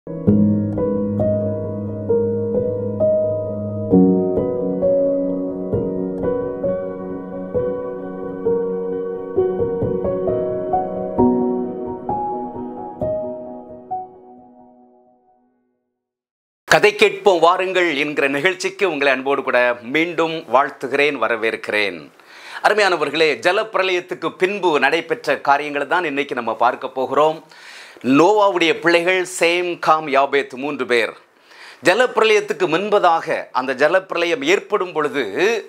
கதை கேட்போம் வாருங்கள் என்கிற நிகழ்ச்சிக்கு உங்களை அன்போடு கூட மீண்டும் வாழ்த்துகிறேன் வரவேற்கிறேன் அருமையானவர்களே ஜலப்பிரளயத்துக்கு பின்பு நடைபெற்ற காரியங்களை தான் இன்னைக்கு நம்ம பார்க்க போகிறோம் நோவாவுடைய பிள்ளைகள் சேம் காம் யாபேத் மூன்று பேர் ஜலப்பிரளயத்துக்கு முன்பதாக அந்த ஜலப்பிரளயம் ஏற்படும் பொழுது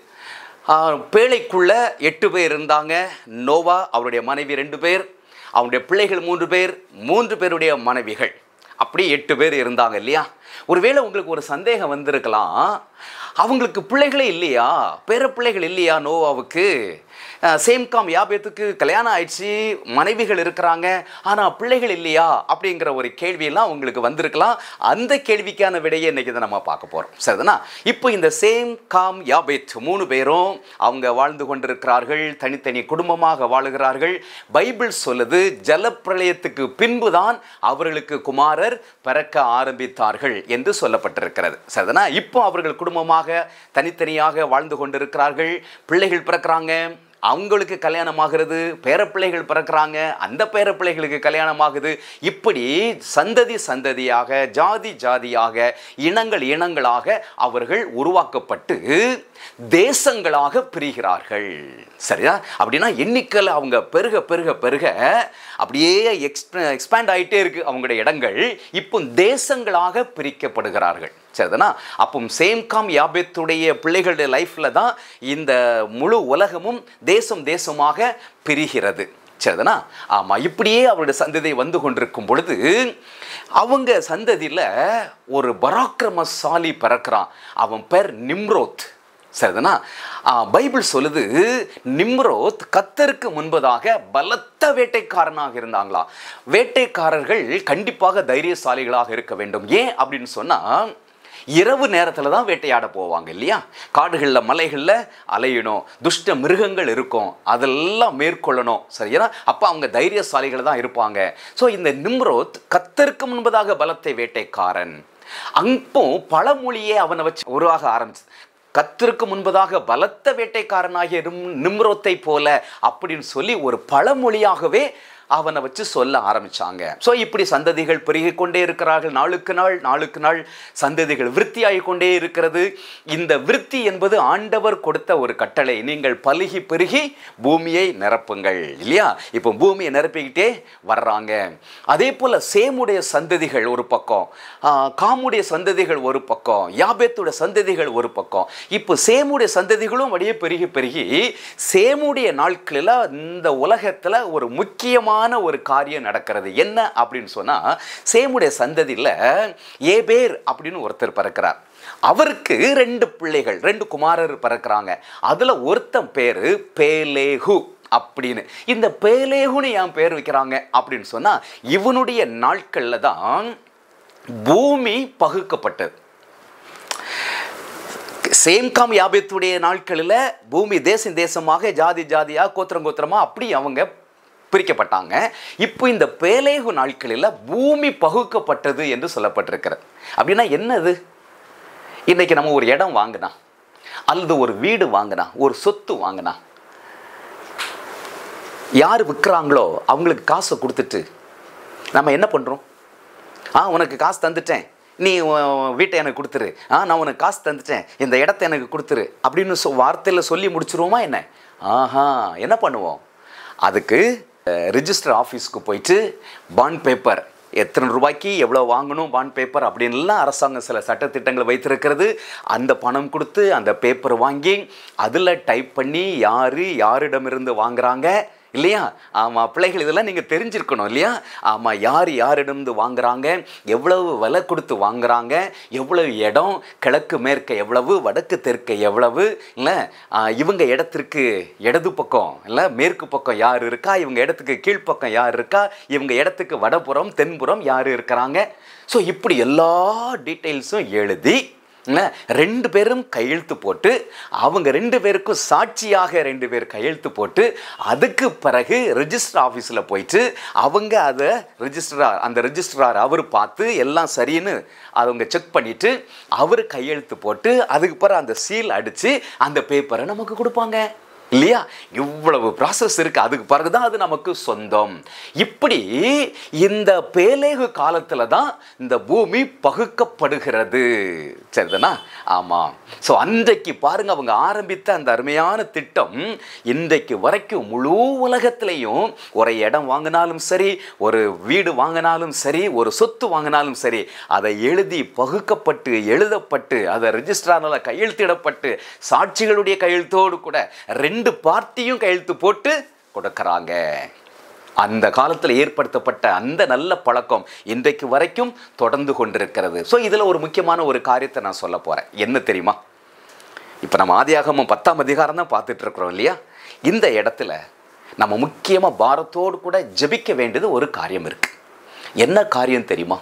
ஆ, பேழைக்குள்ள எட்டு பேர் இருந்தாங்க நோவா அவருடைய மனைவி ரெண்டு பேர் அவருடைய பிள்ளைகள் மூன்று பேர் மூன்று பேருடைய மனைவிகள் அப்படி எட்டு பேர் இருந்தாங்க இல்லையா ஒருவேளை உங்களுக்கு ஒரு சந்தேகம் வந்திருக்கலாம் அவங்களுக்கு பிள்ளைகளே இல்லையா பேர பிள்ளைகள் இல்லையா நோவாவுக்கு அஹ், சேம்காம் யாபேத்துக்கு கல்யாணம் ஆயிடுச்சு மனைவிகள் இருக்கிறாங்க ஆனால் பிள்ளைகள் இல்லையா அப்படிங்கிற ஒரு கேள்வியெல்லாம் உங்களுக்கு வந்திருக்கலாம் அந்த கேள்விக்கான விடையை இன்னைக்கு தான் நம்ம பார்க்க போகிறோம் சரிதானா இப்போ இந்த சேம் காம் யாபேத் மூணு பேரும் அவங்க வாழ்ந்து கொண்டிருக்கிறார்கள் தனித்தனி குடும்பமாக வாழுகிறார்கள் பைபிள் சொல்லுது ஜலப்பிரளயத்துக்கு பின்புதான் அவர்களுக்கு குமாரர் பிறக்க ஆரம்பித்தார்கள் என்று சொல்லப்பட்டிருக்கிறது சரிதானா இப்போ அவர்கள் குடும்பமாக தனித்தனியாக வாழ்ந்து கொண்டிருக்கிறார்கள் பிள்ளைகள் பிறக்கிறாங்க அவங்களுக்கு கல்யாணம் ஆகிறது பேரப்பிள்ளைகள் பிறக்கிறாங்க அந்த பேரப்பிள்ளைகளுக்கு கல்யாணம் ஆகுது இப்படி சந்ததி சந்ததியாக ஜாதி ஜாதியாக இனங்கள் இனங்களாக அவர்கள் உருவாக்கப்பட்டு தேசங்களாக பிரிகிறார்கள் சரியா அப்படின்னா எண்ணிக்கையில் அவங்க பெருக பெருக பெருக அப்படியே எக்ஸ்ப எக்ஸ்பேண்ட் ஆகிட்டே இருக்கு அவங்களுடைய இடங்கள் இப்போ தேசங்களாக பிரிக்கப்படுகிறார்கள் சரிதானா அப்போ சேம்காம் யாபேத்துடைய பிள்ளைகளுடைய லைஃப்பில் தான் இந்த முழு உலகமும் தேசம் தேசமாக பிரிகிறது சரிதானா ஆமாம் இப்படியே அவருடைய சந்ததி வந்து கொண்டிருக்கும் பொழுது அவங்க சந்ததியில் ஒரு பராக்கிரமசாலி பிறக்கிறான் அவன் பேர் நிம்ரோத் சரிதானா ஆ, பைபிள் சொல்லுது நிம்ரோத் கத்தருக்கு முன்பதாக பலத்த வேட்டைக்காரனாக இருந்தாங்களாம் வேட்டைக்காரர்கள் கண்டிப்பாக தைரியசாலிகளாக இருக்க வேண்டும் ஏன் அப்படின்னு சொன்னால் இரவு நேரத்தில் தான் வேட்டையாட போவாங்க இல்லையா காடுகளில் மலைகளில் அலையணும் துஷ்ட மிருகங்கள் இருக்கும் அதெல்லாம் மேற்கொள்ளணும் சரியா அப்போ அவங்க தைரியசாலிகள் தான் இருப்பாங்க ஸோ இந்த நிம்ரோத் கத்தருக்கு முன்பதாக பலத்தை வேட்டைக்காரன் அப்போ பழமொழியே அவனை வச்சு உருவாக ஆரம்பிச்சு கத்திற்கு முன்பதாக பலத்த வேட்டைக்காரனாகிய நிம்- நிம்ரோத்தை போல அப்படின்னு சொல்லி ஒரு பழமொழியாகவே அவனை வச்சு சொல்ல ஆரம்பிச்சாங்க ஸோ இப்படி சந்ததிகள் பெருகிக் கொண்டே இருக்கிறார்கள் நாளுக்கு நாள் நாளுக்கு நாள் சந்ததிகள் விருத்தியாகி கொண்டே இருக்கிறது இந்த விருத்தி என்பது ஆண்டவர் கொடுத்த ஒரு கட்டளை நீங்கள் பலுகி பெருகி பூமியை நிரப்புங்கள் இல்லையா இப்போ பூமியை நிரப்பிக்கிட்டே வர்றாங்க அதே போல் சேமுடைய சந்ததிகள் ஒரு பக்கம் ஆ, காமுடைய சந்ததிகள் ஒரு பக்கம் யாபேத்துடைய சந்ததிகள் ஒரு பக்கம் இப்போ சேமுடைய சந்ததிகளும் அப்படியே பெருகி பெருகி சேமுடைய நாட்களில் இந்த உலகத்தில் ஒரு முக்கியமான ஒரு காரியம் நடக்கிறது என்ன அப்படின்னு சொன்னால் சேமுடைய சந்ததியில் ஏபேர் அப்படின்னு ஒருத்தர் பிறக்கிறார் அவருக்கு ரெண்டு பிள்ளைகள் ரெண்டு குமாரர் பிறக்கிறாங்க அதில் ஒருத்தன் பேர் பேலேஹு அப்படின்னு இந்த பேலேகுன்னு ஏன் பேர் வைக்கிறாங்க அப்படின்னு சொன்னால் இவனுடைய நாட்களில் தான் பூமி பகுக்கப்பட்டது சேம்காம் யாபேத்துடைய நாட்களில் பூமி தேசம் தேசமாக ஜாதி ஜாதியாக கோத்திரம் கோத்திரமாக அப்படி அவங்க பிரிக்கப்பட்டாங்க இப்போ இந்த பேலேகு நாட்களில் பூமி பகுக்கப்பட்டது என்று சொல்லப்பட்டிருக்கிறது அப்படின்னா என்னது இன்னைக்கு நம்ம ஒரு இடம் வாங்கினா அல்லது ஒரு வீடு வாங்கினா ஒரு சொத்து வாங்கினா யார் விற்கிறாங்களோ அவங்களுக்கு காசை கொடுத்துட்டு நம்ம என்ன பண்ணுறோம் ஆ உனக்கு காசு தந்துட்டேன் நீ உன் வீட்டை எனக்கு கொடுத்துரு ஆ நான் உனக்கு காசு தந்துட்டேன் இந்த இடத்த எனக்கு கொடுத்துரு அப்படின்னு சொ வார்த்தையில் சொல்லி முடிச்சிருவோமா என்ன ஆஹா என்ன பண்ணுவோம் அதுக்கு ரிஜிஸ்டர் ஆஃபீஸ்க்கு போயிட்டு பாண்ட் பேப்பர் எத்தனை ரூபாய்க்கு எவ்வளோ வாங்கணும் பாண்ட் பேப்பர் அப்படின்லாம் அரசாங்கம் சில சட்டத்திட்டங்களை வைத்திருக்கிறது அந்த பணம் கொடுத்து அந்த பேப்பர் வாங்கி அதில் டைப் பண்ணி யார் யாரிடமிருந்து வாங்குறாங்க இல்லையா ஆமாம் பிள்ளைகள் இதெல்லாம் நீங்கள் தெரிஞ்சிருக்கணும் இல்லையா ஆமாம் யார் யாரிடமிருந்து வாங்குறாங்க எவ்வளவு விலை கொடுத்து வாங்குறாங்க எவ்வளவு இடம் கிழக்கு மேற்க எவ்வளவு வடக்கு தெற்கு எவ்வளவு இல்லை இவங்க இடத்திற்கு இடது பக்கம் இல்லை மேற்கு பக்கம் யார் இருக்கா இவங்க இடத்துக்கு கீழ்ப்பக்கம் யார் இருக்கா இவங்க இடத்துக்கு வடபுறம் தென்புறம் யார் இருக்கிறாங்க ஸோ இப்படி எல்லா டீட்டெயில்ஸும் எழுதி இல்ல, ரெண்டு பேரும் கையெழுத்து போட்டு அவங்க ரெண்டு பேருக்கும் சாட்சியாக ரெண்டு பேர் கையெழுத்து போட்டு அதுக்கு பிறகு ரெஜிஸ்டர் ஆஃபீஸில் போயிட்டு அவங்க அதை ரெஜிஸ்டரார் அந்த ரெஜிஸ்ட்ரார் அவர் பார்த்து எல்லாம் சரின்னு அவங்க செக் பண்ணிட்டு அவர் கையெழுத்து போட்டு அதுக்கு பிறகு அந்த சீல் அடித்து அந்த பேப்பரை நமக்கு கொடுப்பாங்க இல்லையா இவ்வளவு ப்ராசஸ் இருக்கு அதுக்கு பிறகுதான் அது நமக்கு சொந்தம் இப்படி இந்த பேலேகு காலத்துல தான் இந்த பூமி பகுக்கப்படுகிறது சரிதானா ஆமாம் ஸோ அன்றைக்கு பாருங்க அவங்க ஆரம்பித்த அந்த அருமையான திட்டம் இன்றைக்கு வரைக்கும் முழு உலகத்திலையும் ஒரு இடம் வாங்கினாலும் சரி ஒரு வீடு வாங்கினாலும் சரி ஒரு சொத்து வாங்கினாலும் சரி அதை எழுதி பகுக்கப்பட்டு எழுதப்பட்டு அதை ரெஜிஸ்ட்ரானால கையெழுத்திடப்பட்டு சாட்சிகளுடைய கையெழுத்தோடு கூட ரெண்டு பார்ட்டியும் கையெழுத்து போட்டு கொடுக்கறாங்க அந்த காலத்தில் ஏற்படுத்தப்பட்ட அந்த நல்ல பழக்கம் இன்றைக்கு வரைக்கும் தொடர்ந்து கொண்டிருக்கிறது ஸோ இதில் ஒரு முக்கியமான ஒரு காரியத்தை நான் சொல்ல போகிறேன் என்ன தெரியுமா இப்போ நம்ம ஆதியாகமம் பத்தாம் அதிகாரம் தான் பார்த்துட்டு இருக்கிறோம் இல்லையா இந்த இடத்துல நம்ம முக்கியமாக பாரத்தோடு கூட ஜெபிக்க வேண்டியது ஒரு காரியம் இருக்கு என்ன காரியம் தெரியுமா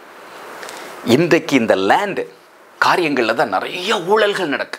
இன்றைக்கு இந்த லேண்டு காரியங்களில் தான் நிறைய ஊழல்கள் நடக்கு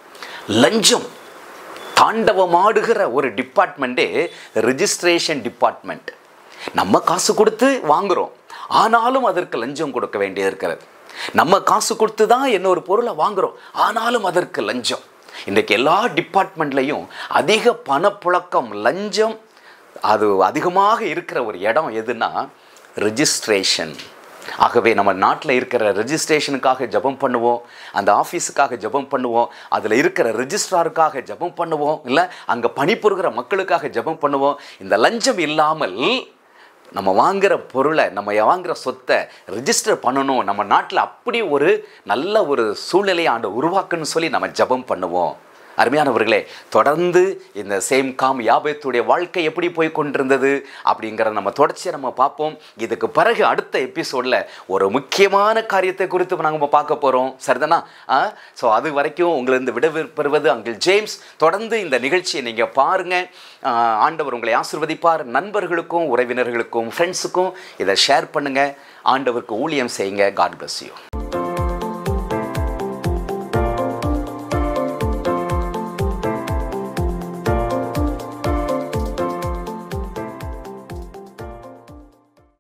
லஞ்சம் தாண்டவமாடுகிற ஒரு டிபார்ட்மெண்ட்டே ரிஜிஸ்ட்ரேஷன் டிபார்ட்மெண்ட் நம்ம காசு கொடுத்து வாங்குறோம் ஆனாலும் அதற்கு லஞ்சம் கொடுக்க வேண்டியது இருக்கிறது நம்ம காசு கொடுத்து தான் என்ன ஒரு பொருளை வாங்குறோம் ஆனாலும் அதற்கு லஞ்சம் இன்றைக்கு எல்லா டிபார்ட்மெண்ட்லையும் அதிக பணப்புழக்கம் லஞ்சம் அது அதிகமாக இருக்கிற ஒரு இடம் எதுனா ரிஜிஸ்ட்ரேஷன் ஆகவே நம்ம நாட்டில் இருக்கிற ரெஜிஸ்ட்ரேஷனுக்காக ஜெபம் பண்ணுவோம் அந்த ஆஃபீஸுக்காக ஜெபம் பண்ணுவோம் அதில் இருக்கிற ரெஜிஸ்ட்ராருக்காக ஜெபம் பண்ணுவோம் இல்லை அங்கே பணிபுரிகிற மக்களுக்காக ஜெபம் பண்ணுவோம் இந்த லஞ்சம் இல்லாமல் நம்ம வாங்குற பொருளை நம்ம வாங்குற சொத்தை ரிஜிஸ்டர் பண்ணணும் நம்ம நாட்டில் அப்படி ஒரு நல்ல ஒரு சூழ்நிலையை ஆண்டு உருவாக்குன்னு சொல்லி நம்ம ஜெபம் பண்ணுவோம் அருமையானவர்களே தொடர்ந்து இந்த சேம் காம் யாபத்துடைய வாழ்க்கை எப்படி போய் கொண்டிருந்தது அப்படிங்கிறத நம்ம தொடர்ச்சியாக நம்ம பார்ப்போம் இதுக்கு பிறகு அடுத்த எபிசோடில் ஒரு முக்கியமான காரியத்தை குறித்து நாங்கள் பார்க்க போகிறோம் சரிதானா ஸோ அது வரைக்கும் உங்களிருந்து விட பெறுவது அங்கிள் ஜேம்ஸ் தொடர்ந்து இந்த நிகழ்ச்சியை நீங்கள் பாருங்கள் ஆண்டவர் உங்களை ஆசிர்வதிப்பார் நண்பர்களுக்கும் உறவினர்களுக்கும் ஃப்ரெண்ட்ஸுக்கும் இதை ஷேர் பண்ணுங்கள் ஆண்டவருக்கு ஊழியம் செய்யுங்க காட் bless யூ